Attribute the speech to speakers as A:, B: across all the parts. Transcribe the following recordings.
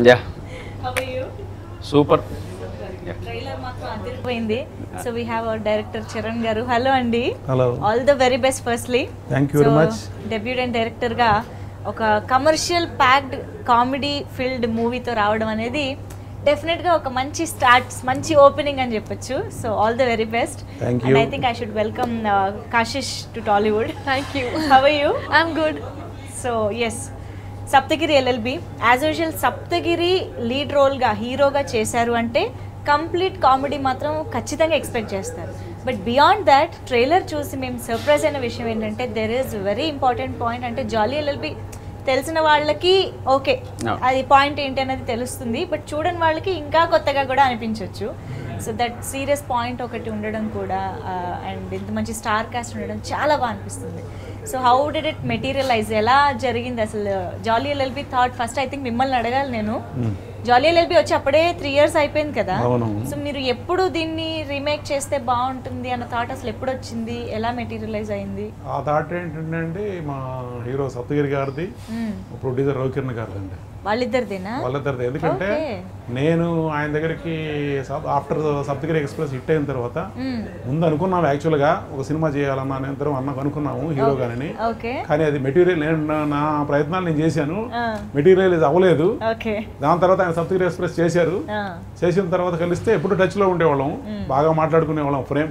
A: Yeah super
B: trailer మాత్రం అదిరిపోయింది so we have our director Charan garu hello అండి
C: hello
B: all the very best firstly
C: Thank you very much.
B: Debutante డైరెక్టర్గా ఒక commercial packed comedy field మూవీతో రావడం అనేది డెఫినెట్గా ఒక మంచి స్టార్ట్ మంచి ఓపెనింగ్ అని చెప్పొచ్చు so all the very best
C: Thank
B: and
C: you.
B: I think I should welcome Kashish to Tollywood
D: Thank you.
B: How you
D: I'm good.
B: So yes Saptagiri LLB as usual Saptagiri lead రోల్గా హీరోగా చేశారు అంటే కంప్లీట్ కామెడీ మాత్రం ఖచ్చితంగా ఎక్స్పెక్ట్ చేస్తారు బట్ బియాండ్ దాట్ ట్రైలర్ చూసి మేము surprise అయిన విషయం ఏంటంటే there is very important point అంటే జాలీ ఎల్ఎల్బి తెలిసిన వాళ్ళకి ఓకే
A: No.
B: అది పాయింట్ ఏంటి అనేది తెలుస్తుంది బట్ చూడని వాళ్ళకి ఇంకా కొత్తగా కూడా అనిపించవచ్చు సో దట్ సీరియస్ పాయింట్ ఒకటి ఉండడం కూడా అండ్ ఇంత మంచి స్టార్ కాస్ట్ ఉండడం చాలా బాగా అనిపిస్తుంది so how did it materialise ఎలా జరిగింది అసలు Jolly LLB thought first I think మిమ్మల్ని అడగాలి నేను జాలీ ఎల్ఎల్బి వచ్చి అప్పుడే త్రీ ఇయర్స్ అయిపోయింది కదా
C: అవును.
B: సో మీరు ఎప్పుడు దీన్ని రీమేక్ చేస్తే బాగుంటుంది అన్న థాట్ అసలు ఎప్పుడు వచ్చింది ఎలా మెటీరియలైజ్ అయింది
C: ఆ థాట్ ఏంటంటే మా హీరో సప్తగిరి గారిది
B: మ్మ్.
C: ప్రొడ్యూసర్ రవికిరణ్ గారిది అండి
B: వాళ్ళిద్దరిదేనా
C: వాళ్ళిద్దరిది ఎందుకంటే
B: Okay.
C: నేను ఆయన దగ్గరికి ఆఫ్టర్ సప్తగిరి ఎక్స్ప్రెస్ హిట్ అయిన తర్వాత
B: మ్మ్.
C: ముందు అనుకున్నాం యాక్చువల్గా ఒక సినిమా చేయాలన్నా అని ఇద్దరం అన్నకు అనుకున్నాము హీరో గారిని
B: ఓకే
C: కానీ అది మెటీరియల్ నేను నా- నా ప్రయత్నాలు నేను చేశాను
B: ఆ.
C: మెటీరియల్ ఇది అవ్వలేదు
B: ఓకే
C: దాని తర్వాత ఆయన సప్తగిరి ఎక్స్ప్రెస్ చేశారు
B: ఆ.
C: చేసిన తర్వాత కలిస్తే ఎప్పుడు టచ్లో ఉండేవాళ్ళం బాగా మాట్లాడుకునేవాళ్ళం ఫ్రేమ్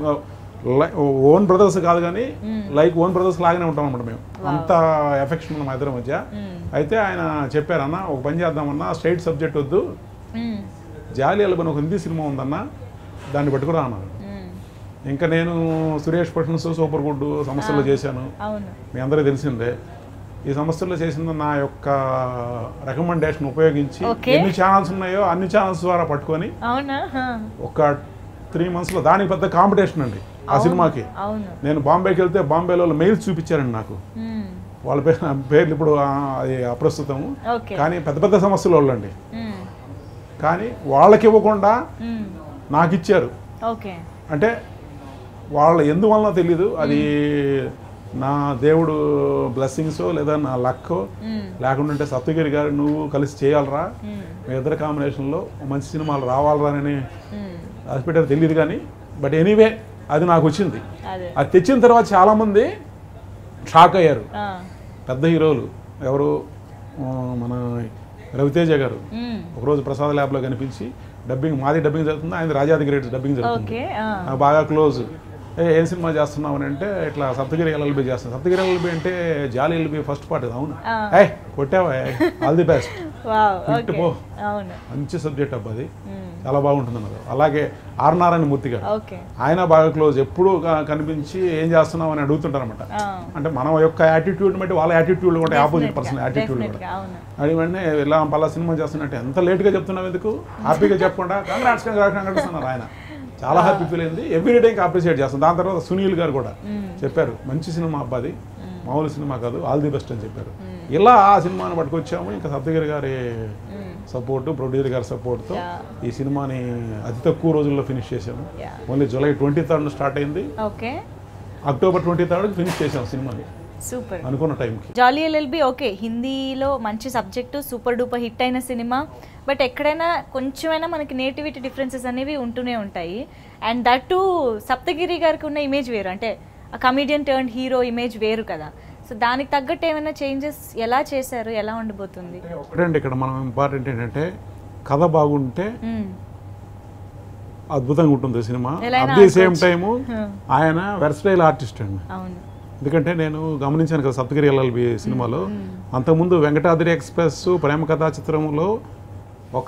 C: ఓన్ బ్రదర్స్ కాదు కానీ లైక్ ఓన్ బ్రదర్స్ లాగానే ఉంటాం అనమాట మేము అంత ఎఫెక్షన్ మా ఇద్దరి మధ్య అయితే ఆయన చెప్పారన్న ఒక పని చేద్దామన్నా స్ట్రైట్ సబ్జెక్ట్ వద్దు
B: మ్మ్.
C: జాలి అలబని ఒక హిందీ సినిమా ఉందన్న దాన్ని పట్టుకురా అన్నారు
B: మ్మ్.
C: ఇంకా నేను సురేష్ పట్నస్ సూపర్ గుడ్ సంస్థల్లో చేశాను
B: అవును
C: మీ అందరికీ తెలిసిందే ఈ సంస్థల్లో చేసిన నా యొక్క రికమెండేషన్ ఉపయోగించి
B: Okay.
C: ఎన్ని ఛానల్స్ ఉన్నాయో అన్ని ఛానల్స్ ద్వారా పట్టుకొని
B: అవునా హా.
C: ఒక త్రీ మంత్స్లో దానికి పెద్ద కాంపిటీషన్ అండి ఆ సినిమాకి
B: అవును
C: నేను బాంబేకి వెళ్తే బాంబేలో వాళ్ళు మెయిల్స్ చూపించారండి నాకు
B: మ్మ్.
C: వాళ్ళ పేరు పేర్లు ఇప్పుడు ఆ, అది అప్రస్తుతము
B: ఓకే
C: కానీ పెద్ద పెద్ద సమస్యలు వాళ్ళండి
B: మ్మ్.
C: కానీ వాళ్ళకి ఇవ్వకుండా
B: మ్మ్.
C: నాకు ఇచ్చారు
B: ఓకే
C: అంటే వాళ్ళ ఎందువలన తెలీదు అది నా దేవుడు బ్లెస్సింగ్స్ లేదా నా లక్కో
B: మ్మ్.
C: లేకుంటే సప్తగిరి గారు నువ్వు కలిసి చేయాలరా
B: మ్మ్.
C: మీ ఇద్దరు కాంబినేషన్లో మంచి సినిమాలు రావాలరా అని
B: మ్మ్.
C: హాస్పిటల్ తెలియదు కానీ బట్ ఎనీవే అది నాకు వచ్చింది
B: అదే
C: అది తెచ్చిన తర్వాత చాలామంది షాక్ అయ్యారు
B: ఆ.
C: పెద్ద హీరోలు ఎవరు ఆ, మన రవితేజ గారు
B: మ్మ్.
C: ఒకరోజు ప్రసాద్ ల్యాబ్లో కనిపించి డబ్బింగ్ మాది డబ్బింగ్ జరుగుతుంది ఆయన రాజాది గ్రేట్ డబ్బింగ్ జరుగుతుంది
B: ఓకే ఆ.
C: నాకు బాగా క్లోజ్ ఏ ఏం సినిమా చేస్తున్నావు అని అంటే ఇట్లా సప్తగిరి ఎల్ఎల్బి చేస్తాను సప్తగిరి ఎల్ఎల్బి అంటే జాలి ఎల్బి ఫస్ట్ పార్ట్ అవును
B: ఆ.
C: ఏ కొట్టావా all the best
B: wow
C: Hit
B: okay
C: పో.
B: అవును
C: మంచి సబ్జెక్ట్ అబ్బా అది
B: మ్మ్.
C: చాలా బాగుంటుంది అన్నారు అలాగే ఆర్ నారాయణ మూర్తి గారు
B: ఓకే
C: ఆయన బాగా క్లోజ్ ఎప్పుడు కనిపించి ఏం చేస్తున్నావు అని అడుగుతుంటారు అనమాట
B: ఆ.
C: అంటే మన యొక్క యాటిట్యూడ్ బట్టి వాళ్ళ యాటిట్యూడ్ కూడా ఆపోజిట్ పర్సన్ యాటిట్యూడ్
B: Definitely
C: కూడా
B: గా, అవును
C: అడిగి వెంటనే ఇలా పలా సినిమా చేస్తున్నట్టు ఎంత లేట్గా చెప్తున్నావు ఎందుకు హ్యాపీగా చెప్పకుండా కంగ్రాట్స్ కంగ్రాట్స్ కంగ్రాట్స్ అన్నారు ఆయన చాలా హ్యాపీ ఫీల్ అయింది ఎవ్రీ డే ఇంకా అప్రిషియేట్ చేస్తాం దాని తర్వాత సునీల్ గారు కూడా చెప్పారు మంచి సినిమా అబ్బాది మామూలు సినిమా కాదు ఆల్ ది బెస్ట్ అని చెప్పారు ఇలా ఆ సినిమాని పట్టుకొచ్చాము ఇంకా సప్తగిరి గారి సపోర్ట్ ప్రొడ్యూసర్ గారి సపోర్ట్తో
B: Yeah.
C: ఈ సినిమాని అతి తక్కువ రోజుల్లో ఫినిష్ చేసాము
B: Yeah.
C: Only July twenty third start అయింది
B: okay
C: October twenty third finish చేసాం సినిమాని
B: సూపర్
C: అనుకున్న టైంకి
B: జాలీ ఎల్ఎల్బి ఓకే హిందీలో మంచి సబ్జెక్టు సూపర్ డూపర్ హిట్ అయిన సినిమా బట్ ఎక్కడైనా కొంచెమైనా మనకి నేటివిటీ డిఫరెన్సెస్ అనేవి ఉంటూనే ఉంటాయి అండ్ దట్ టు సప్తగిరి గారికి ఉన్న ఇమేజ్ వేరు అంటే ఆ కమీడియన్ టర్న్ హీరో ఇమేజ్ వేరు కదా సో దానికి తగ్గట్టు ఏమైనా చేంజెస్ ఎలా చేశారు ఎలా ఉండబోతుంది
C: ఒకటండి ఇక్కడ మనం ఇంపార్టెంట్ ఏంటంటే కథ బాగుంటే
B: మ్మ్.
C: అద్భుతంగా ఉంటుంది సినిమా
B: ఎలా
C: అట్
B: అయినా
C: ది సేమ్
B: ఆడుకోవచ్చు.
C: Time
B: Hmm.
C: ఆయన వెర్స్టైల్ ఆర్టిస్ట్ అండి
B: అవును
C: ఎందుకంటే నేను గమనించాను కదా సప్తగిరి ఎల్ఎల్బి సినిమాలో అంతకుముందు వెంకటాద్రి ఎక్స్ప్రెస్ ప్రేమ కథా చిత్రంలో ఒక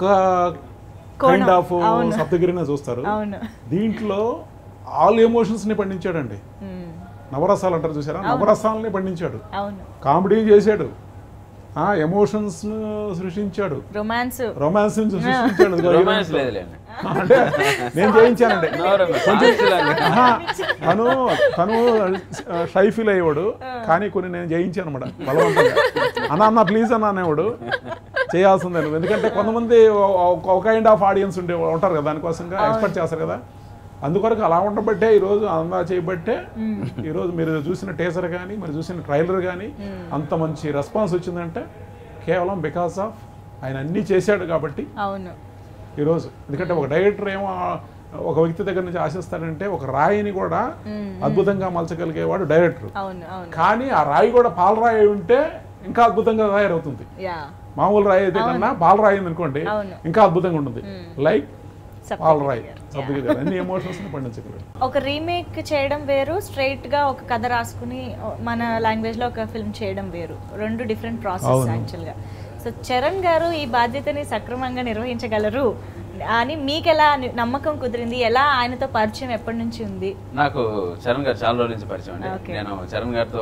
C: కైండ్ ఆఫ్
B: అవును.
C: సప్తగిరినే చూస్తారు
B: అవును
C: దీంట్లో ఆల్ ఎమోషన్స్ని పండించాడండి
B: మ్మ్.
C: నవరసాలు అంటారు చూసారా నవరసాలని పండించాడు
B: అవును
C: కామెడీ చేశాడు ఆ ఎమోషన్స్ సృష్టించాడు
B: రొమాన్స్
C: రొమాన్స్ సృష్టించాడు
A: రొమాన్స్ లేదులేండి
C: అంటే నేను చేయించానండి
A: నో రొమాన్స్ ఆశలాగా.
C: ఆహా, తను తను షై ఫీల్ అయ్యేవాడు కానీ కొన్ని నేను జయించాను అనమాట బలవంతంగా అన్న అన్న ప్లీజ్ అన్న అనేవాడు చేయాల్సిందే నువ్వు ఎందుకంటే కొంతమంది ఒక- ఒక కైండ్ ఆఫ్ ఆడియన్స్ ఉండే ఉంటారు కదా దానికోసంగా ఎక్స్పెక్ట్ చేస్తారు కదా అందుకొరకు అలా ఉండబట్టే ఈరోజు అందా చేయబట్టే ఈరోజు మీరు చూసిన టేసర్ కానీ మీరు చూసిన ట్రైలర్ కానీ అంత మంచి రెస్పాన్స్ వచ్చిందంటే కేవలం బికాస్ ఆఫ్ ఆయన అన్నీ చేశాడు కాబట్టి
B: అవును
C: ఈరోజు ఎందుకంటే ఒక డైరెక్టర్ ఏమో ఆ- ఒక వ్యక్తి దగ్గర నుంచి ఆశిస్తాడంటే ఒక రాయిని కూడా అద్భుతంగా మలచగలిగేవాడు డైరెక్టర్
B: అవును అవును
C: కానీ ఆ రాయి కూడా పాలరాయి అయి ఉంటే ఇంకా అద్భుతంగా తయారవుతుంది
B: యా
C: మామూలు రాయి అయితే కన్నా పాలరాయి అయింది అనుకోండి
B: అవును.
C: ఇంకా అద్భుతంగా ఉంటుంది లైక్
B: సప్తగిరి
C: పాలరాయి
B: గారు.
C: సబ్జెక్ట్ గారు అన్ని ఎమోషన్స్ పండించగలరు
B: ఒక రీమేక్ చేయడం వేరు స్ట్రైట్ గా ఒక కథ రాసుకుని మన లాంగ్వేజ్ లో ఒక ఫిల్మ్ చేయడం వేరు రెండు డిఫరెంట్ ప్రాసెస్
C: అవును.
B: యాక్చువల్ గా సో చరణ్ గారు ఈ బాధ్యతని సక్రమంగా నిర్వహించగలరు అని మీకు ఎలా ని- నమ్మకం కుదిరింది ఎలా ఆయనతో పరిచయం ఎప్పటి నుంచి ఉంది
A: నాకు చరణ్ గారు చాలా రోజుల నుంచి పరిచయం అండి
B: Okay.
A: నేను చరణ్ గారితో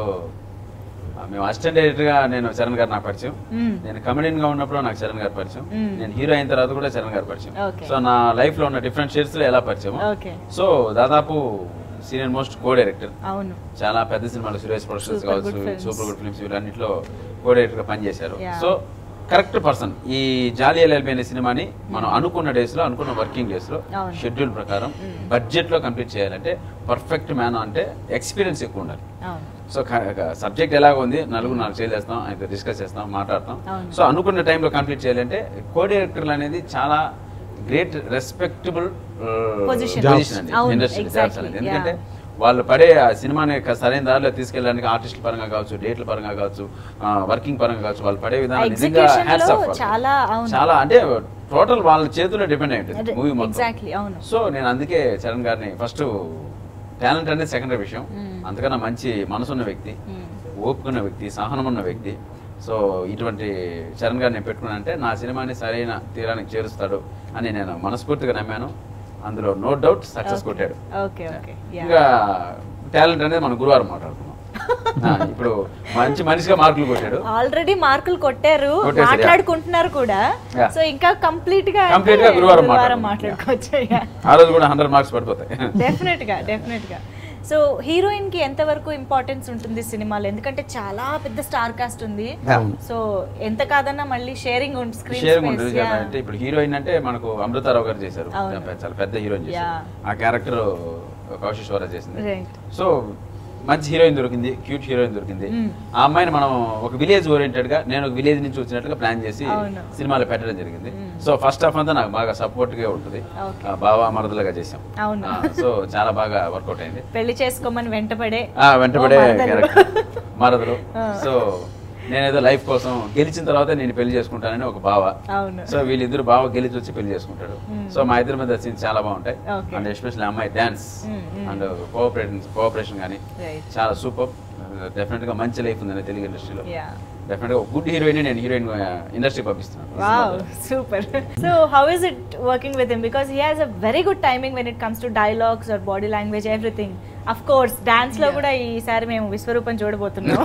A: ఆ, మేము అసిస్టెంట్ డైరెక్టర్ గా నేను చరణ్ గారు నాకు పరిచయం
B: మ్మ్.
A: నేను కమెడియన్ గా ఉన్నప్పుడు నాకు చరణ్ గారు పరిచయం
B: మ్మ్.
A: నేను హీరో అయిన తర్వాత కూడా చరణ్ గారు పరిచయం
B: Okay.
A: సో నా లైఫ్ లో ఉన్న డిఫరెంట్ షేడ్స్ లో ఎలా పరిచయం
B: Okay.
A: సో దాదాపు సీనియర్ మోస్ట్ కో డైరెక్టర్
B: అవును
A: చాలా పెద్ద సినిమాలు సురేష్ ప్రొడక్షన్స్
B: Super
A: కావచ్చు
B: good films.
A: Super good films వీటన్నిటిలో కో డైరెక్టర్ గా పనిచేశారు
B: Yeah.
A: సో కరెక్ట్ పర్సన్ ఈ జాలి ఎల్ఎల్బి అనే సినిమాని మనం అనుకున్న డేస్ లో అనుకున్న వర్కింగ్ డేస్ లో
B: అవును.
A: షెడ్యూల్ ప్రకారం బడ్జెట్ లో కంప్లీట్ చేయాలంటే పర్ఫెక్ట్ మ్యాన్ అంటే ఎక్స్పీరియన్స్ ఎక్కువ ఉండాలి
B: అవును
A: సో సబ్జెక్ట్ ఎలాగ ఉంది నలుగురు నాలుగు చేసి చేస్తాం అయితే డిస్కస్ చేస్తాం మాట్లాడతాం
B: అవును.
A: సో అనుకున్న టైంలో కంప్లీట్ చేయాలంటే కో డైరెక్టర్లు అనేది చాలా గ్రేట్ రెస్పెక్టబుల్
B: Position.
A: పొజిషన్ అండి
B: అవును,
A: ఇండస్ట్రీ
B: exactly,
A: అనేది ఎందుకంటే
B: yeah.
A: వాళ్ళు పడే ఆ సినిమాని యొక్క సరైన దారిలో తీసుకెళ్ళడానికి ఆర్టిస్ట్ పరంగా కావచ్చు డేట్ల పరంగా కావచ్చు వర్కింగ్ పరంగా కావచ్చు వాళ్ళు పడే విధానం నిజంగా
B: Execution
A: hats
B: లో
A: off వాళ్ళకి.
B: చాలా, అవును.
A: చాలా అంటే టోటల్ వాళ్ళ చేతుల్లో డిపెండ్ అయి ఉంటుంది మూవీ మొత్తం
B: ఎగ్జాక్ట్లీ అవును
A: సో నేను అందుకే చరణ్ గారిని ఫస్ట్ టాలెంట్ అనేది సెకండరీ విషయం అంతకన్నా మంచి మనసున్న వ్యక్తి ఓపిక ఉన్న వ్యక్తి సహనం ఉన్న వ్యక్తి సో ఇటువంటి చరణ్ గారిని నేను పెట్టుకున్నాను అంటే నా సినిమాని సరైన తీరానికి చేరుస్తాడు అని నేను మనస్ఫూర్తిగా నమ్మాను అందులో నో డౌట్ సక్సెస్ కొట్టాడు
B: ఓకే ఓకే
A: ఇంకా టాలెంట్ అనేది మనం గురువారం మాట్లాడుకున్నాం ఆ, ఇప్పుడు మంచి మనిషిగా మార్కులు కొట్టాడు
B: ఆల్రెడీ మార్కులు కొట్టారు
A: కొట్టేశారు, yeah.
B: మాట్లాడుకుంటున్నారు కూడా
A: Yeah.
B: సో ఇంకా కంప్లీట్ గా
A: Complete గా గురువారం మాట్లాడుకుందాం.
B: మాట్లాడుకోవచ్చు
A: ఆ రోజు కూడా హండ్రెడ్ మార్క్స్ పడిపోతాయి
B: డెఫినెట్ గా డెఫినెట్ గా సో హీరోయిన్ కి ఎంత వరకు ఇంపార్టెన్స్ ఉంటుంది సినిమాలో ఎందుకంటే చాలా పెద్ద స్టార్ కాస్ట్ ఉంది
C: అవును.
B: సో ఎంత కాదన్నా మళ్ళీ షేరింగ్ ఉంటుంది స్క్రీన్
A: షేరింగ్ ఉంటుంది కదా అంటే ఇప్పుడు హీరోయిన్ అంటే మనకు అమృతారావు గారు చేశారు
B: అవును.
A: చాలా పెద్ద హీరోయిన్ చేశారు
B: Yeah.
A: ఆ క్యారెక్టర్ కౌశిక్ స్వరా చేసింది
B: రైట్
A: సో మంచి హీరోయిన్ దొరికింది క్యూట్ హీరోయిన్ దొరికింది
B: Mm.
A: ఆ అమ్మాయిని మనం ఒక విలేజ్ ఓరియంటెడ్ గా నేను ఒక విలేజ్ నుంచి వచ్చినట్టుగా ప్లాన్ చేసి
B: అవును.
A: సినిమాలో పెట్టడం జరిగింది
B: Mm.
A: సో ఫస్ట్ హాఫ్ అంతా నాకు బాగా సపోర్ట్ గా ఉంటుంది
B: Okay.
A: ఆ, బావా మరదలుగా చేసాం
B: అవును.
A: ఆ, సో చాలా బాగా వర్కౌట్ అయింది
B: పెళ్లి చేసుకోమని వెంటపడే
A: ఆ వెంటబడే
B: ఓ మరదలు.
A: క్యారెక్టర్ మరదలు
B: ఆ.
A: సో నేనేదో లైఫ్ కోసం గెలిచిన తర్వాత నేను పెళ్లి చేసుకుంటానని ఒక బావ
B: అవును
A: సో వీళ్ళిద్దరు బావ గెలిచి వచ్చి పెళ్లి చేసుకుంటాడు
B: Hmm.
A: సో మా ఇద్దరి మధ్య సీన్స్ చాలా బాగుంటాయి
B: Okay.
A: అండ్ ఎస్పెషల్లీ అమ్మాయి dance
B: Hmm, hmm.
A: And cooperation cooperation కానీ
B: Right.
A: చాలా సూపర్ డెఫినెట్ గా మంచి లైఫ్ ఉందండి తెలుగు ఇండస్ట్రీలో
B: యా
A: డెఫినెట్ గా గుడ్ హీరోయిన్ నేను హీరోయిన్ ఇండస్ట్రీ పంపిస్తున్నాను ఈ
B: Wow,
A: సినిమాతో.
B: super. so, how is it working with him? Because he has a very good timing when it comes to dialogues or body language, everything. Of course, dance లో
D: Yeah.
B: కూడా ఈసారి మేము విశ్వరూపం చూడబోతున్నాం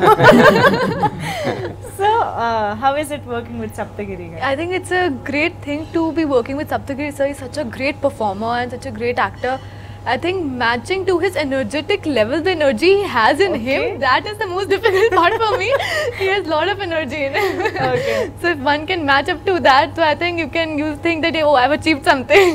B: so how is it working with Saptagiri
D: I think it's a great thing to be working with Saptagiri sir. He's such a great performer and such a great actor. I think matching to his energetic level, the energy he has in
B: Okay.
D: him, that is the most difficult part for me. He has a lot of energy in him.
B: Okay.
D: so if one can match up to that, so I think you can you think that oh I've achieved something.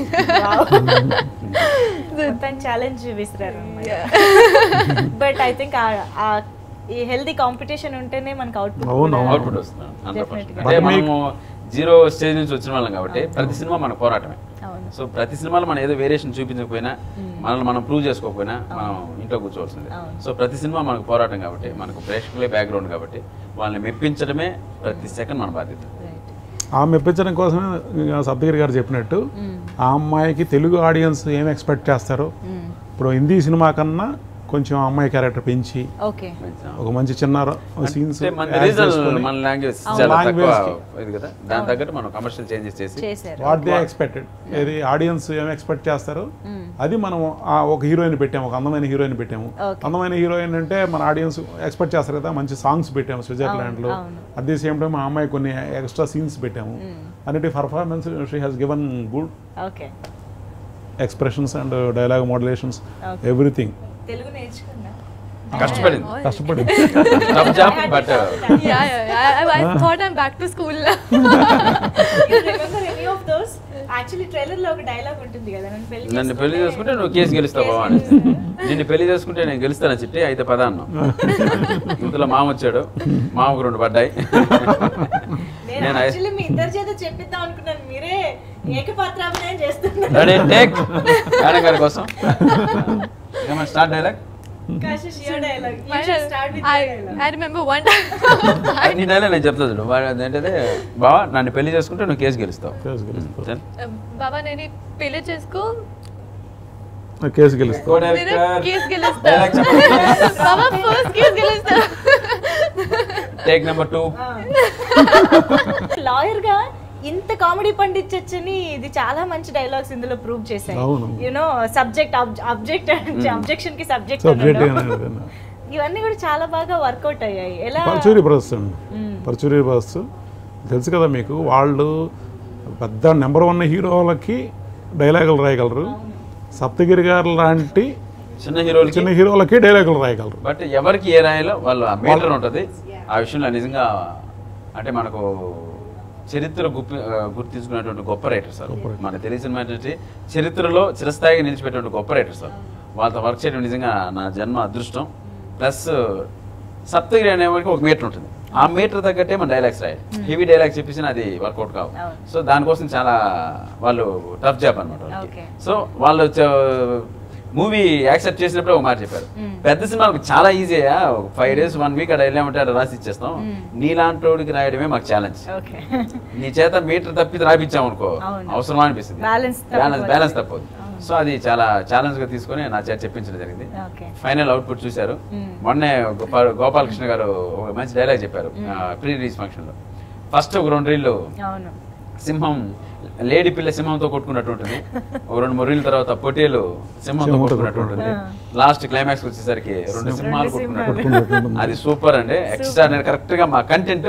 B: మొత్తం ఛాలెంజ్ విసిరారు
D: yeah.
B: But I think ఈ healthy competition ఉంటేనే మనకు output
C: అవును, అవును.
A: Output వస్తుంది hundred
B: Definitely.
A: అంటే
C: But
A: మనము జీరో స్టేజ్ నుంచి వచ్చిన వాళ్ళం కాబట్టి ప్రతి సినిమా మన పోరాటమే
B: అవును
A: సో ప్రతి సినిమాలో మనం ఏదో వేరియేషన్ చూపించకపోయినా మనల్ని మనం ప్రూవ్ చేసుకోకపోయినా మనం ఇంట్లో కూర్చోవాల్సిందే
B: అవును.
A: సో ప్రతి సినిమా మనకు పోరాటం కాబట్టి మనకు ప్రేక్షకులే బ్యాక్గ్రౌండ్ కాబట్టి వాళ్ళని మెప్పించడమే ప్రతి సెకండ్ మన బాధ్యత
B: రైట్
C: ఆమె మెప్పించడం కోసమే ఇక సప్తగిరి గారు చెప్పినట్టు ఆ అమ్మాయికి తెలుగు ఆడియన్స్ ఏం ఎక్స్పెక్ట్ చేస్తారో ఇప్పుడు హిందీ సినిమా కన్నా కొంచెం ఆ అమ్మాయి క్యారెక్టర్ పెంచి
B: ఓకే
C: ఒక మంచి చిన్న సీన్స్
A: అంటే మన రీజనల్ మన లాంగ్వేజ్
B: అవును.
A: చాలా తక్కువ
C: Language
A: ఇది కదా దాని తగ్గట్టు మనం కమర్షియల్ చేంజెస్ చేసి
B: చేశారు
C: వాట్ దే ఎక్స్పెక్టెడ్ ఏది ఆడియన్స్ ఏం ఎక్స్పెక్ట్ చేస్తారో అది మనం ఆ ఒక హీరోయిన్ పెట్టాము ఒక అందమైన హీరోయిన్ పెట్టాము
B: Okay.
C: అందమైన హీరోయిన్ అంటే మన ఆడియన్స్ ఎక్స్పెక్ట్ చేస్తారు కదా మంచి సాంగ్స్ పెట్టాము స్విట్జర్లాండ్ లో
B: అవును, అవును.
C: అట్ ది సేమ్ టైం ఆ అమ్మాయి కొన్ని ఎక్స్ట్రా సీన్స్ పెట్టాము అన్నిటి performance she has given good
B: okay
C: expressions and dialogue modulations
B: Okay.
C: Everything
B: Telugu నేర్చుకున్నా
A: కష్టపడింది
C: కష్టపడి
A: tough job but
D: yeah, yeah, yeah. I, I, I thought I'm back to school now.
B: Remember any of those actually trailer లో ఒక dialogue ఉంటుంది కదా నన్ను పెళ్లి
A: నన్ను పెళ్లి చేసుకుంటే నువ్వు కేసు గెలుస్తావు బావ అని నిన్ను పెళ్లి చేసుకుంటే నేను గెలుస్తాను చిట్టి అయితే పద అన్నావు ఇంతలో మామ వచ్చాడు మామకు రెండు పడ్డాయి నేను
B: యాక్చువల్లీ మీ ఇద్దరి చేత చెప్పిద్దాం అనుకున్నాను మీరే ఏకపాత్రాభినయం చేస్తున్నారు
A: రెడీ టేక్ మేడం గారి కోసం ఏమన్నా start dialogue
B: Kashish, your dialogue. You should start with
D: I,
B: your dialogue.
D: I remember one time.
A: నీ డైలాగ్ నేను చెప్తా చూడు వాడు ఏంటంటే బావా నన్ను పెళ్లి చేసుకుంటే నువ్వు కేసు గెలుస్తావు
C: కేసు గెలుస్తావు.
A: చల్.
D: బాబా నేను పెళ్లి చేసుకో
C: ఆ కేసు గెలుస్తావు
D: నేను కేసు గెలుస్తా
A: Dialogue చెప్పండి.
D: బాబా ఫస్ట్ కేసు గెలుస్తా
A: టేక్ నెంబర్ టూ
B: లాయర్ గా ఇంత కామెడీ పండించచ్చని ఇది చాలా మంచి డైలాగ్స్ ఇందులో ప్రూవ్ చేశాయి
C: అవును.
B: యునో సబ్జెక్ట్ అబ్జెక్ట్ అబ్జెక్షన్ కి సబ్జెక్ట్
C: సబ్జెక్ట్
B: ఇవన్నీ కూడా చాలా బాగా వర్కౌట్ అయ్యాయి ఎలా
C: పరచూరి బ్రదర్స్ అండి
B: మ్మ్.
C: పరచూరి బ్రదర్స్ తెలుసు కదా మీకు వాళ్ళు పెద్ద నెంబర్ వన్ హీరోలకి డైలాగులు రాయగలరు సప్తగిరి గారు లాంటి
A: చిన్న హీరోలకి
C: చిన్న హీరోలకి డైలాగులు రాయగలరు
A: బట్ ఎవరికి ఏ రాయాలో వాళ్ళు ఆ మీటర్ ఉంటుంది ఆ విషయంలో నిజంగా అంటే మనకు చరిత్ర గుప్పి ఆ, గుర్తించుకున్నటువంటి గొప్ప రైటర్ సార్ మన తెలిసిన ఏంటంటే చరిత్రలో చిరస్థాయిగా నిలిచిపెట్టినటువంటి గొప్ప రైటర్ సార్ వాళ్ళతో వర్క్ చేయడం నిజంగా నా జన్మ అదృష్టం ప్లస్ సప్తగిరి అనేవాడికి ఒక మీటర్ ఉంటుంది ఆ మీటర్ తగ్గట్టే మన డైలాగ్స్ రాయాలి హెవీ డైలాగ్స్ చెప్పేసి అది వర్కౌట్ కావు
B: అవును.
A: సో దానికోసం చాలా వాళ్ళు టఫ్ జాబ్ అనమాట
B: Okay.
A: సో వాళ్ళు మూవీ యాక్సెప్ట్ చేసినప్పుడు ఒక మాట చెప్పారు
B: Mm.
A: పెద్ద సినిమాలకు చాలా ఈజీయా ఫైవ్ డేస్ వన్ వీక్ అక్కడ వెళ్ళామంటే అక్కడ రాసి ఇచ్చేస్తాం
B: Mm.
A: నీలాంటి వాడికి రాయడమే మాకు ఛాలెంజ్
B: ఓకే
A: నీ చేత మీటర్ తప్పి రాపించాం అనుకో
B: అవును.
A: అవసరమా అనిపిస్తుంది
B: Balance
A: బ్యాలెన్స్
B: తప్పిపోతుంది.
A: బ్యాలెన్స్ తప్పదు
B: అవును.
A: సో అది చాలా ఛాలెంజ్ గా తీసుకొని నా చేత చెప్పించడం జరిగింది
B: ఓకే
A: ఫైనల్ అవుట్పుట్ చూశారు
B: Mm.
A: మొన్నే గోపా- గోపాలకృష్ణ గారు ఒక మంచి డైలాగ్ చెప్పారు ప్రీ రిలీజ్ ఫంక్షన్ లో ఫస్ట్ ఒక రెండు రీళ్ళు
B: అవును
A: సింహం లేడీ పిల్ల సింహంతో కొట్టుకున్నట్టు ఉంటుంది ఒక రెండు మూడు రీళ్ళ తర్వాత పొట్టేలు సింహంతో
C: సింహంతో
A: కొట్టుకున్నట్టు ఉంటుంది లాస్ట్ క్లైమాక్స్ వచ్చేసరికి రెండు సింహాలు కొట్టుకున్నట్టు
C: కొట్టుకున్నట్టు ఉంటుంది.
A: అది సూపర్ అండి ఎక్స్ట్రాడినరీ కరెక్ట్ గా మా కంటెంట్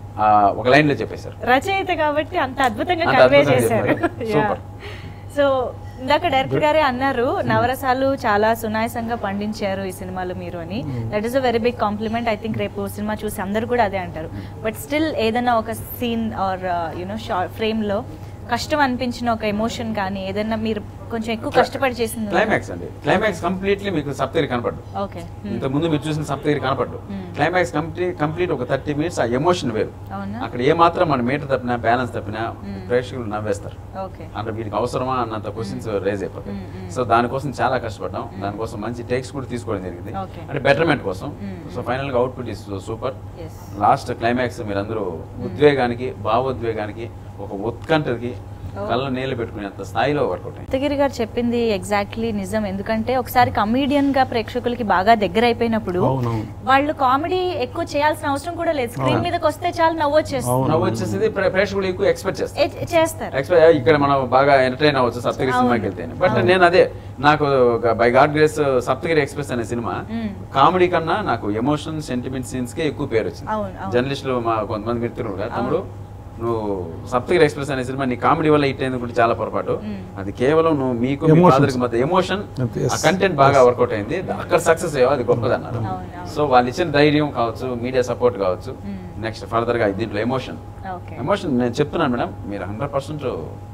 A: ఒక లైన్ లో చెప్పేశారు
B: రచయిత కాబట్టి అంత అద్భుతంగా
A: అంత
B: కన్వే
A: అద్భుతంగా
B: చేశారు
A: చెప్పారు. Super.
B: సో ఇందాక డైరెక్టర్ గారే అన్నారు నవరసాలు చాలా సునాయసంగా పండించారు ఈ సినిమాలో మీరు అని that is a very big compliment I think రేపు సినిమా చూసి అందరు కూడా అదే అంటారు బట్ స్టిల్ ఏదైనా ఒక scene or you know short frame లో కష్టం అనిపించిన ఒక ఎమోషన్ కానీ ఏదైనా మీరు కొంచెం ఎక్కువ కష్టపడి చేసింది
A: క్లైమాక్స్ అండి క్లైమాక్స్ కంప్లీట్లీ మీకు సప్తగిరి కనపడ్డు
B: ఓకే
A: ఇంత ముందు మీరు చూసిన సప్తగిరి కనపడ్డు
B: Hmm.
A: క్లైమాక్స్ కంప్లీట్ కంప్లీట్ ఒక థర్టీ మినిట్స్ ఆ ఎమోషన్ వేరు
B: అవునా
A: అక్కడ ఏ మాత్రం మన మీటర్ తప్పినా బ్యాలెన్స్ తప్పినా ప్రేక్షకులు నవ్వేస్తారు
B: ఓకే
A: అంటే వీటికి అవసరమా అన్నంత క్వశ్చన్స్ రేజ్ అయిపోతాయి
B: Mm, mm.
A: సో దానికోసం చాలా కష్టపడ్డాం దానికోసం మంచి టేక్స్ కూడా తీసుకోవడం జరిగింది
B: Okay.
A: అంటే బెటర్మెంట్ కోసం
B: Mm,
A: సో ఫైనల్ గా output is super
B: yes
A: last climax మీరందరూ ఉద్వేగానికి భావోద్వేగానికి ఒక ఉత్కంఠకి కళ్ళ నీళ్ళు పెట్టుకునేంత స్థాయిలో వర్కౌట్ అయింది
B: దత్తగిరి గారు చెప్పింది ఎగ్జాక్ట్లీ నిజం ఎందుకంటే ఒకసారి కమీడియన్ గా ప్రేక్షకులకి బాగా దగ్గర అయిపోయినప్పుడు
C: అవునవును.
B: వాళ్ళు కామెడీ ఎక్కువ చేయాల్సిన అవసరం కూడా లేదు స్క్రీన్ మీదకి వస్తే చాలు నవ్వు వచ్చేస్తుంది
C: అవును.
A: నవ్వు వచ్చేసింది ప్రే- ప్రేక్షకులు ఎక్కువ ఎక్స్పెక్ట్ చేస్తారు
B: ఏ- చేస్తారు
A: ఎక్స్పెక్ట్ ఇక్కడ మనం బాగా ఎంటర్టైన్ అవ్వచ్చు సప్తగిరి
B: అవును.
A: సినిమాకి వెళ్తే బట్
B: అవును.
A: నేను అదే నాకు by God grace Saptagiri express అనే సినిమా
B: మ్మ్.
A: కామెడీ కన్నా నాకు ఎమోషన్ సెంటిమెంట్ సీన్స్ కే ఎక్కువ పేరు వచ్చింది
B: అవును, అవును.
A: జర్నలిస్టులు మా కొంతమంది మిత్రులు కదా తమ్ముడు నువ్వు సప్తగిరి ఎక్స్ప్రెస్ అనే సినిమా నీ కామెడీ వల్ల హిట్ అయింది కూడా చాలా పొరపాటు
B: మ్మ్.
A: అది కేవలం నువ్వు మీకు మీ
C: Emotions.
A: ఫాదర్కి మధ్య ఎమోషన్
C: అంతే, yes.
A: ఆ కంటెంట్ బాగా వర్కౌట్ అయింది అక్కడ సక్సెస్ అయ్యో అది గొప్పది అన్నారు
B: అవును, అవును.
A: సో వాళ్ళు ఇచ్చిన ధైర్యం కావచ్చు మీడియా సపోర్ట్ కావచ్చు
B: మ్మ్.
A: నెక్స్ట్ ఫర్దర్ గా దీంట్లో ఎమోషన్
B: ఓకే
A: ఎమోషన్ నేను చెప్తున్నాను మేడం మీరు హండ్రెడ్ పర్సెంట్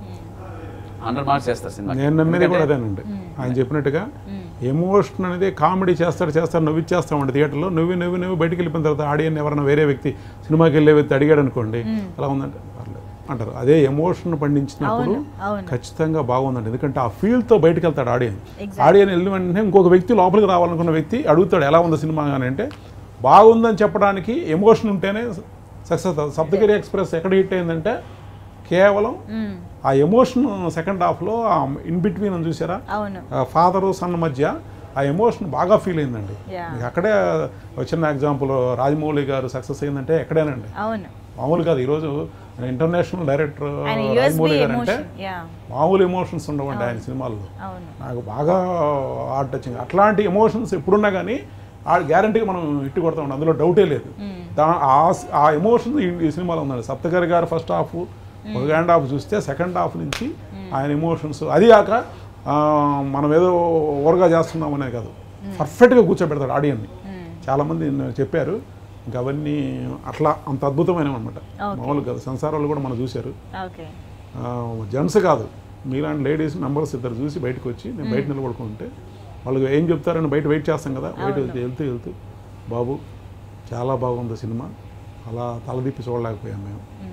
A: హండ్రెడ్ మార్క్స్ చేస్తారు సినిమా
C: నేను నమ్మేది కూడా అదేనండి ఆయన చెప్పినట్టుగా ఎమోషన్ అనేది కామెడీ చేస్తాడు చేస్తాడు నవ్వి చేస్తామండి థియేటర్లో నువ్వు నువ్వు నువ్వు బయటికి వెళ్ళిపోయిన తర్వాత ఆడియన్ ఎవరైనా వేరే వ్యక్తి సినిమాకి వెళ్ళే వ్యక్తి అడిగాడు అనుకోండి అలా ఉందంటే పర్లేదు అంటారు అదే ఎమోషన్ పండించినప్పుడు
B: అవును, అవును.
C: ఖచ్చితంగా బాగుందండి ఎందుకంటే ఆ ఫీల్తో బయటికి వెళ్తాడు ఆడియన్
B: Exactly.
C: ఆడియన్ వెళ్ళిన వెంటనే ఇంకొక వ్యక్తి లోపలికి రావాలనుకున్న వ్యక్తి అడుగుతాడు ఎలా ఉంది సినిమా అని అంటే బాగుందని చెప్పడానికి ఎమోషన్ ఉంటేనే సక్సెస్ అవుతుంది సప్తగిరి ఎక్స్ప్రెస్ ఎక్కడ హిట్ అయిందంటే కేవలం
B: మ్మ్.
C: ఆ ఎమోషన్ సెకండ్ హాఫ్లో ఆ ఇన్ బిట్వీన్ అని చూసారా
B: అవును
C: ఫాదరు సన్ మధ్య ఆ ఎమోషన్ బాగా ఫీల్ అయిందండి
B: Yeah.
C: మీకు అక్కడే వచ్చిన ఎగ్జాంపుల్ రాజమౌళి గారు సక్సెస్ అయిందంటే ఎక్కడేనండి
B: అవును
C: మామూలు కాదు ఈరోజు ఇంటర్నేషనల్ డైరెక్టర్
B: ఆయన
C: రాజమౌళి
B: యూఎస్బి
C: గారు అంటే
B: ఎమోషన్ యా
C: మామూలు ఎమోషన్స్ ఉండవండి ఆయన సినిమాల్లో
B: అవును
C: నాకు బాగా హార్ట్ టచింగ్ అట్లాంటి ఎమోషన్స్ ఎప్పుడున్నా కానీ ఆ గ్యారంటీగా మనం హిట్ కొడతా ఉన్నాం అందులో డౌటే లేదు దా ఆ- ఆ ఎమోషన్ ఈ సినిమాలో ఉందండి సప్తగారి గారు ఫస్ట్ హాఫ్ సెకండ్ హాఫ్ చూస్తే సెకండ్ హాఫ్ నుంచి ఆయన ఎమోషన్స్ అది కాక ఆ, మనం ఏదో ఓవర్గా చేస్తున్నామనే కాదు పర్ఫెక్ట్గా కూర్చోబెడతాడు ఆడియన్ని చాలామంది నిన్న చెప్పారు ఇంకా అవన్నీ అట్లా అంత అద్భుతమైనవి అనమాట
B: Okay.
C: మామూలు కాదు సంసారాలు కూడా మనం చూశారు
B: ఓకే
C: జెంట్స్ కాదు మీలాంటి లేడీస్ మెంబర్స్ ఇద్దరు చూసి బయటకు వచ్చి నేను బయట నిలబడుకుంటే వాళ్ళు ఏం చెప్తారని బయట వెయిట్ చేస్తాం కదా బయట వెళ్తూ వెళ్తూ బాబు చాలా బాగుంది సినిమా అలా తలదిప్పి చూడలేకపోయాం మేము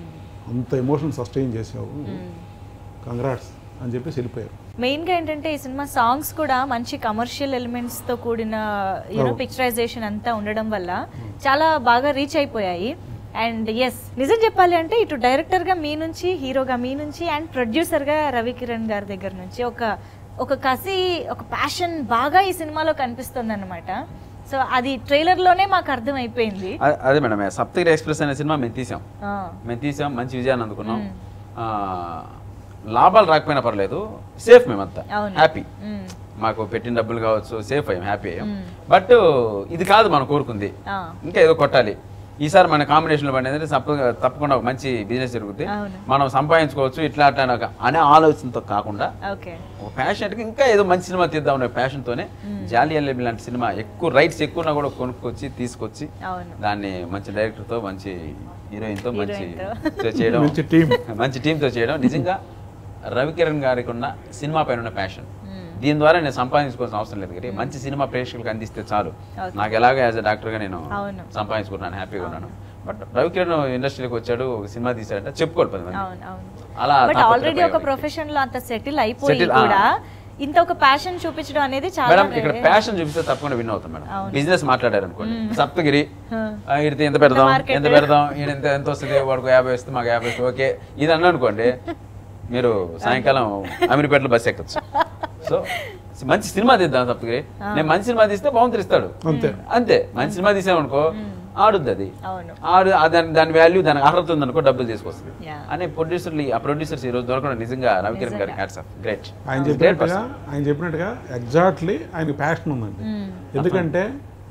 C: అంత ఎమోషన్ సస్టైన్ చేసావు కంగ్రాట్స్ అని చెప్పేసి వెళ్ళిపోయారు
B: మెయిన్గా ఏంటంటే ఈ సినిమా సాంగ్స్ కూడా మంచి కమర్షియల్ ఎలిమెంట్స్తో కూడిన యూనో
C: Oh.
B: పిక్చరైజేషన్ అంతా ఉండడం వల్ల చాలా బాగా రీచ్ అయిపోయాయి అండ్ ఎస్ నిజం చెప్పాలి అంటే ఇటు డైరెక్టర్గా మీ నుంచి హీరోగా మీ నుంచి అండ్ ప్రొడ్యూసర్గా రవి కిరణ్ గారి దగ్గర నుంచి ఒక ఒక కసి ఒక ప్యాషన్ బాగా ఈ సినిమాలో కనిపిస్తుంది అనమాట సో అది ట్రైలర్లోనే మాకు అర్థమైపోయింది
A: అ- అదే మేడం సప్తగిరి ఎక్స్ప్రెస్ అనే సినిమా మేము తీసాం
B: ఆ,
A: మేము తీసాం మంచి విజయాన్ని అందుకున్నాం ఆ, లాభాలు రాకపోయినా పర్లేదు సేఫ్ మేమంతా
B: అవును.
A: హ్యాపీ
B: మ్మ్.
A: మాకు పెట్టిన డబ్బులు కావచ్చు సేఫ్ అయ్యాం హ్యాపీ అయ్యాం బట్ ఇది కాదు మనం కోరుకుంది
B: ఆ.
A: ఇంకా ఏదో కొట్టాలి ఈసారి మన కాంబినేషన్లో పడినది తప్ప- తప్పకుండా ఒక మంచి బిజినెస్ జరుగుతుంది
B: అవును.
A: మనం సంపాదించుకోవచ్చు ఇట్లా అట్లా అని ఒక- అనే ఆలోచనతో కాకుండా
B: ఓకే
A: ఒక ప్యాషన్కి ఇంకా ఏదో మంచి సినిమా తీద్దాం అనే ప్యాషన్తోనే జాలి అల్లెబి లాంటి సినిమా ఎక్కువ రైట్స్ ఎక్కువనా కూడా కొనుక్కొచ్చి తీసుకొచ్చి
B: అవును
A: దాన్ని మంచి డైరెక్టర్తో మంచి హీరోయిన్తో మంచి
B: హీరోయిన్తో.
A: తో చేయడం
C: మంచి team.
A: మంచి టీంతో చేయడం నిజంగా రవికిరణ్ గారికి ఉన్న సినిమా పైన ఉన్న ప్యాషన్ దీని ద్వారా నేను సంపాదించుకోవాల్సిన అవసరం లేదు కానీ మంచి సినిమా ప్రేక్షకులకు అందిస్తే చాలు
B: Okay.
A: నాకు ఎలాగో యాజ్ అ డాక్టర్గా నేను
B: అవును.
A: సంపాదించుకున్నాను హ్యాపీగా ఉన్నాను బట్ రవికిరణ్ ఇండస్ట్రీలోకి వచ్చాడు ఒక సినిమా తీశాడంటే చెప్పుకోవాలి పది మంది
B: అవును అవును
A: అలా
B: బట్
A: తాపత్రయ
B: ఆల్రెడీ ఒక
A: వ్యక్తి.
B: ప్రొఫెషన్ లో అంత సెటిల్ అయిపోయి
A: Settle, ఆ.
B: కూడా ఇంత ఒక ప్యాషన్ చూపించడం అనేది చాలా
A: మేడం ఇక్కడ
B: rare.
A: ప్యాషన్ చూపిస్తే తప్పకుండా విన్ అవుతాం మేడం
B: అవును.
A: బిజినెస్ మాట్లాడారు అనుకోండి సప్తగిరి
B: హ.
A: ఆ, ఈడితే ఎంత పెడదాం
B: market.
A: ఎంత పెడదాం ఈయన ఎంత ఎంత వస్తుంది వాడికి యాభై వస్తుంది మాకు యాభై వస్తుంది ఓకే ఇది అన్నా అనుకోండి మీరు సాయంకాలం అమీర్పేటలో బస్ ఎక్కచ్చు సో మంచి సినిమా తీద్దాం సప్తగిరి నేను మంచి సినిమా తీస్తే బాగుంటుంది ఇస్తాడు
C: అంతే.
A: అంతే మంచి సినిమా తీసామనుకో ఆడుద్ది అది
B: అవును
A: ఆడు ఆ దాని దాని వాల్యూ దానికి అర్హత ఉందనుకో డబ్బులు తీసుకొస్తుంది
B: Yeah.
A: అనే ప్రొడ్యూసర్లు ఆ ప్రొడ్యూసర్స్ ఈ రోజు దొరకడం నిజంగా రవికిరణ్ గారికి హ్యాట్స్ ఆఫ్ గ్రేట్
C: ఆయన చెప్పినట్టుగా ఆయన చెప్పినట్టుగా ఎగ్జాక్ట్లీ ఆయన ప్యాషన్ ఉందండి ఎందుకంటే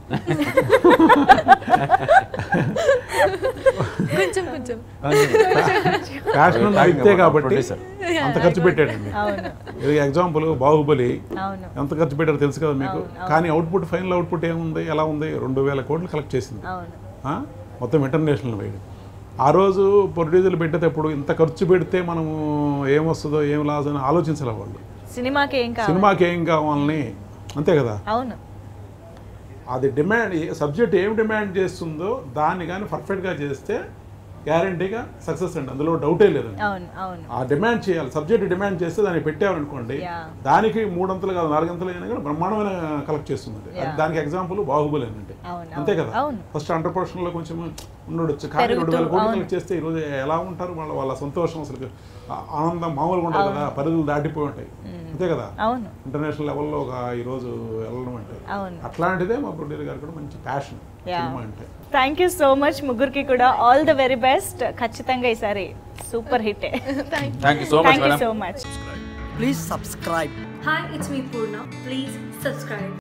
D: కొంచెం కొంచెం
C: ప్యాషన్ ఉన్న
A: Talking
C: వ్యక్తే
A: about
C: కాబట్టి
A: producer.
C: అంత ఖర్చు పెట్టాడండి
B: అవును
C: ఎగ్జాంపుల్ బాహుబలి
B: అవును
C: ఎంత ఖర్చు పెట్టారో తెలుసు కదా మీకు
B: అవును, అవును.
C: కానీ అవుట్పుట్ ఫైనల్ అవుట్పుట్ ఏముంది ఎలా ఉంది రెండు వేల కోట్లు కలెక్ట్ చేసింది
B: అవును
C: ఆ? మొత్తం ఇంటర్నేషనల్ వైడ్ ఆ రోజు ప్రొడ్యూసర్లు పెట్టేటప్పుడు ఇంత ఖర్చు పెడితే మనము ఏమొస్తుందో ఏం లాస్ అని ఆలోచించాలి వాళ్ళు
B: సినిమాకి ఏం కావాలి
C: సినిమాకి ఏం కావాలని అంతే కదా
B: అవును
C: అది డిమాండ్ సబ్జెక్ట్ ఏం డిమాండ్ చేస్తుందో దాన్ని కానీ పర్ఫెక్ట్గా చేస్తే గ్యారంటీగా సక్సెస్ అండి అందులో డౌటే లేదండి
B: అవును అవును
C: ఆ డిమాండ్ చేయాలి సబ్జెక్ట్ డిమాండ్ చేస్తే దాన్ని పెట్టామనుకోండి
B: Yeah.
C: దానికి మూడంతలు కాదు నాలుగంతలు అయినా కూడా బ్రహ్మాండమైన కలెక్ట్ చేస్తుంది అది
B: Yeah.
C: దానికి ఎగ్జాంపుల్ బాహుబలి అండి
B: అవును,
C: అంతే
B: అవును,
C: కదా
B: అవును.
C: ఫస్ట్ అండర్ పోర్షన్ లో కొంచెం ఉండొచ్చు కానీ రెండు
B: పెరుగుతూ,
C: వేల కోట్లు
B: అవును.
C: కలెక్ట్ చేస్తే ఈ రోజు ఎలా ఉంటారు వాళ్ళ వాళ్ళ సంతోషం అసలు ఆ ఆనందం మామూలుగా ఉండదు కదా పరిధులు దాటిపోయి ఉంటాయి అంతే కదా
B: అవును
C: ఇంటర్నేషనల్ లెవెల్లో ఒక ఈ రోజు వెళ్ళడం అంటే
B: అవును
C: అట్లాంటిదే మా ప్రొడ్యూసర్ గారు కూడా మంచి ప్యాషన్
B: Yeah.
C: సినిమా అంటే
B: థ్యాంక్ యూ సో మచ్ ముగ్గురికి కూడా ఆల్ ద వెరీ బెస్ట్ ఖచ్చితంగా ఈసారి super hit
A: thank you so much
B: thank you
A: madam
B: so much
E: Please subscribe.
F: Hi, it's me Purna. Please subscribe.